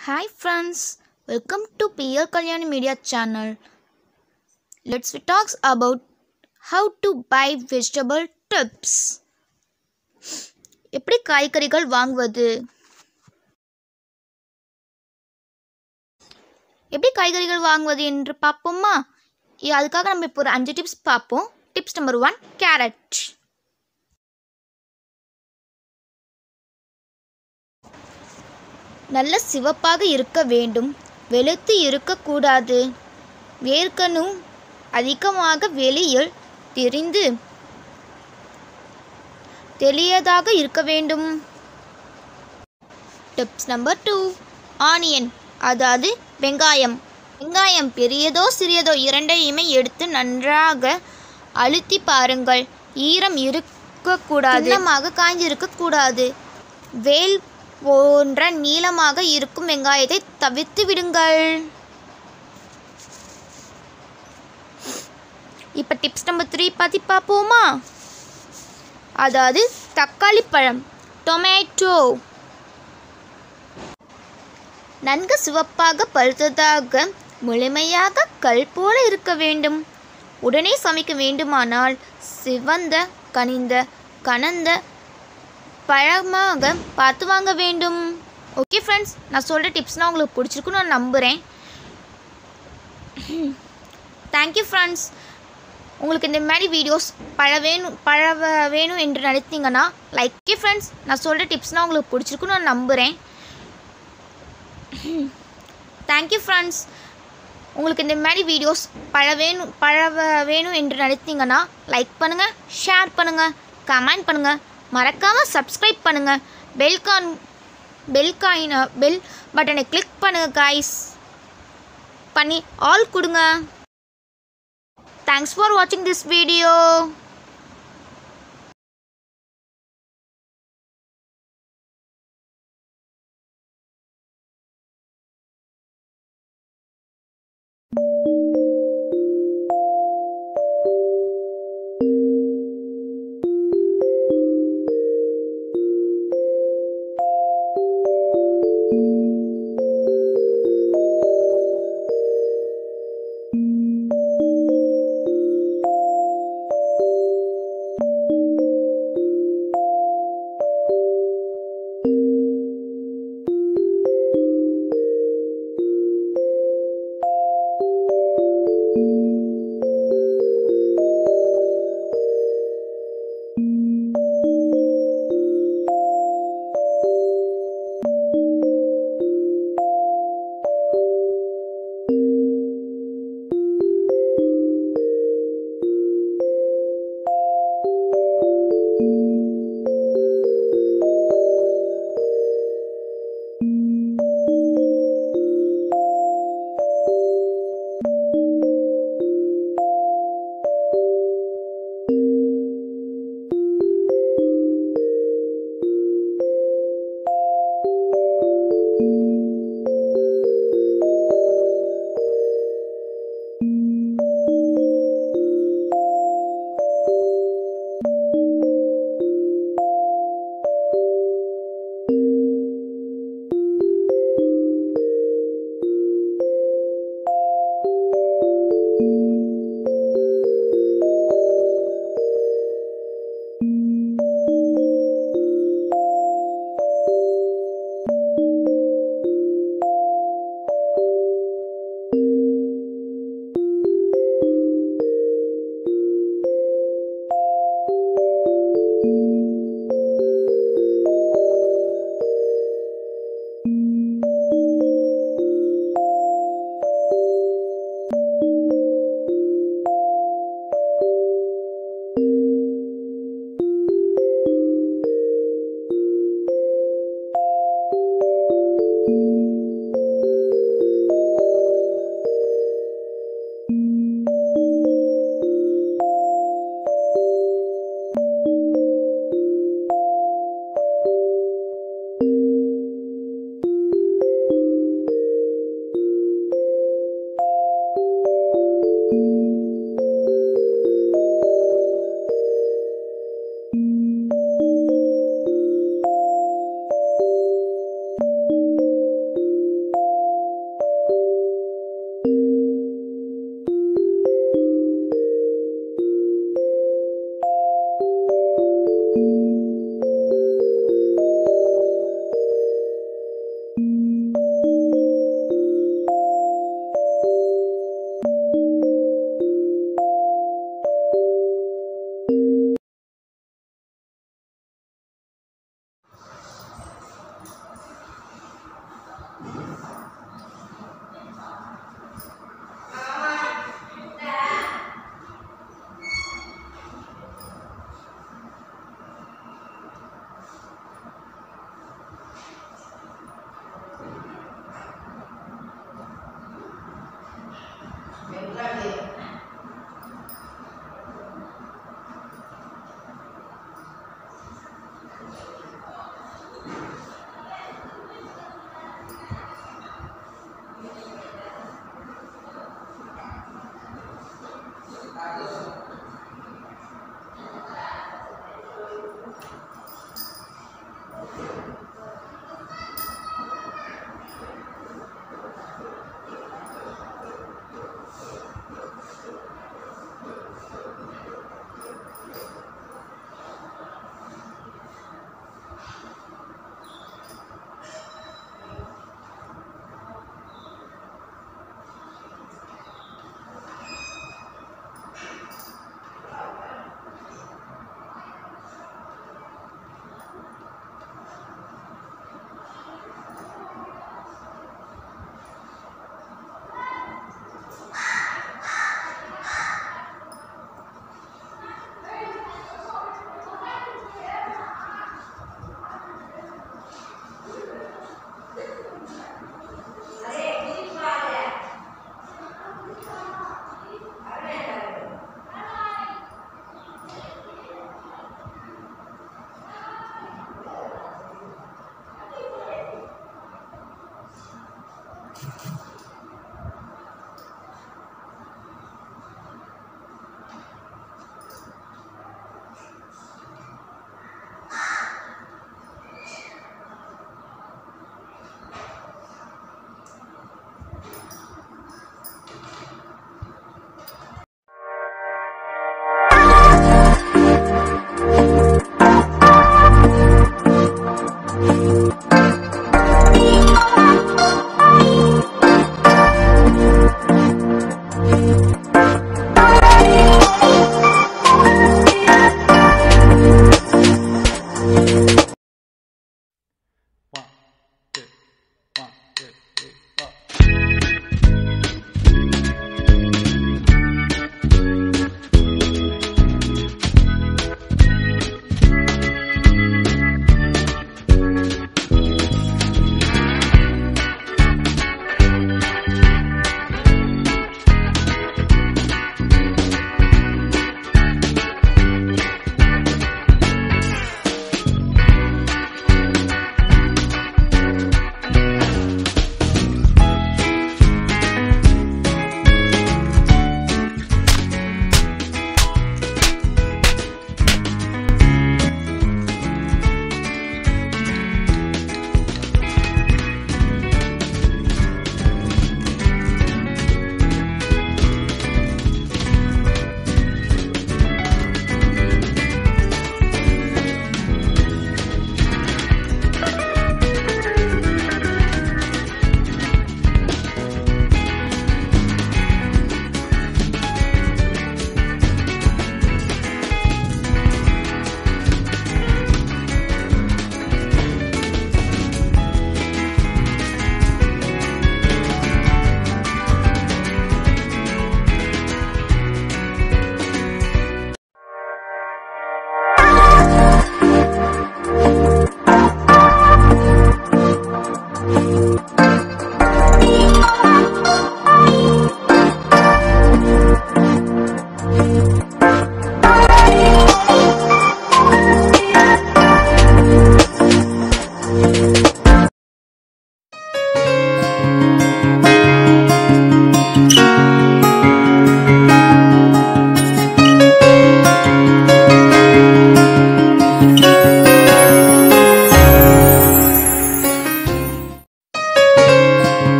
Hi friends, welcome to PL Kalyani Media channel. Let's we talks about how to buy vegetable tips. எப்படி காய்கறிகள் வாங்குவது எப்படி காய்கறிகள் வாங்குவது என்று பார்ப்போமா இ- அதுக்காக நம்ம இப்போ ஒரு அஞ்சு டிப்ஸ் பார்ப்போம் டிப்ஸ் நம்பர் ஒன் கேரட் நல்ல சிவப்பாக இருக்க வேண்டும் வெளுத்து இருக்கக்கூடாது வேர்க்கணும் அதிகமாக வெளியில் தெரிந்து தெளியதாக இருக்க வேண்டும் டிப்ஸ் நம்பர் டூ ஆனியன் அதாவது வெங்காயம் வெங்காயம் பெரியதோ சிறியதோ இரண்டையுமே எடுத்து நன்றாக அழுத்தி பாருங்கள் ஈரம் இருக்கக்கூடாது திண்ணமாக காய்ந்திருக்கக்கூடாது வேல் போன்ற நீளமாக இருக்கும் வெங்காயத்தை தவிர்த்து விடுங்கள் இப்போ டிப்ஸ் நம்பர் த்ரீ பற்றி பார்ப்போமா அதாவது தக்காளி பழம் டொமேட்டோ நன்கு சிவப்பாக பழுத்ததாக முழுமையாக கல் போல இருக்க வேண்டும் உடனே சமைக்க வேண்டுமானால் சிவந்த கனிந்த கனந்த பழமாக பார்த்து வாங்க வேண்டும் ஓகே ஃப்ரெண்ட்ஸ் நான் சொல்கிற டிப்ஸ்னால் உங்களுக்கு பிடிச்சிருக்குன்னு நான் நம்புகிறேன் தேங்க்யூ ஃப்ரெண்ட்ஸ் உங்களுக்கு இந்த மாதிரி வீடியோஸ் பழ வேணும் பழ வ- வேணும் என்று நினைத்தீங்கன்னா லைக் ஃப்ரெண்ட்ஸ் நான் சொல்கிற டிப்ஸ்னால் உங்களுக்கு பிடிச்சிருக்குன்னு நான் நம்புகிறேன் தேங்க்யூ ஃப்ரெண்ட்ஸ் உங்களுக்கு இந்த மாதிரி வீடியோஸ் பழ வேணும் பழ வ- வேணும் என்று நினைத்தீங்கன்னா லைக் பண்ணுங்கள் ஷேர் பண்ணுங்கள் கமெண்ட் பண்ணுங்கள் மறக்காமல் சப்ஸ்கிரைப் பண்ணுங்கள் பெல் கான் பெல் காயின் பெல் பட்டனை கிளிக் பண்ணுங்கள் காய்ஸ் பண்ணி ஆல் கொடுங்க தேங்க்ஸ் ஃபார் வாட்சிங் திஸ் வீடியோ வெங்காயம்